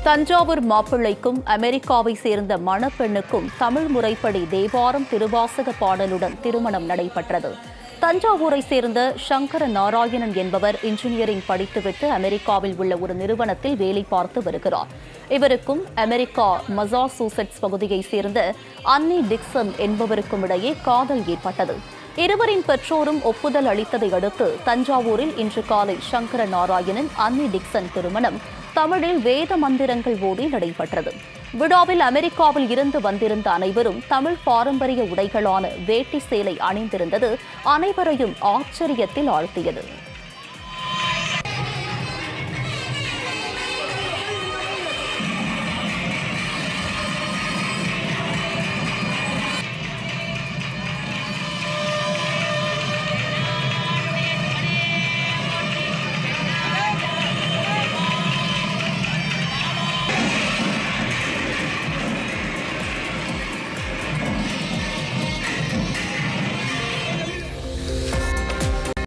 தஞ்சாவூர் மாப்பிள்ளைக்கும் அமெரிக்காவை சேர்ந்த மணப்பெண்ணுக்கும் தமிழ் முறைப்படி தேவாரம் திருவாசக பாடலுடன் திருமணம் நடைபெற்றது தஞ்சாவூரை சேர்ந்த சங்கர நாராயணன் என்பவர் இன்ஜினியரிங் படித்துவிட்டு அமெரிக்காவில் உள்ள ஒரு நிறுவனத்தில் வேலை பார்த்து வருகிறார் இவருக்கும் அமெரிக்கா மசாசூசெட்ஸ் பகுதியைச் சேர்ந்த அன்னி டிக்சன் என்பவருக்கும் இடையே காதல் ஏற்பட்டது இருவரின் பெற்றோரும் ஒப்புதல் அளித்ததை அடுத்து தஞ்சாவூரில் இன்று காலை சங்கர நாராயணன் அன்னி டிக்சன் திருமணம் தமிழில் வேத மந்திரங்கள் ஓதி நடைபெற்றது விழாவில் அமெரிக்காவில் இருந்து வந்திருந்த அனைவரும் தமிழ் பாரம்பரிய உடைகளான வேட்டி சேலை அணிந்திருந்தது அனைவரையும் ஆச்சரியத்தில் ஆழ்த்தியது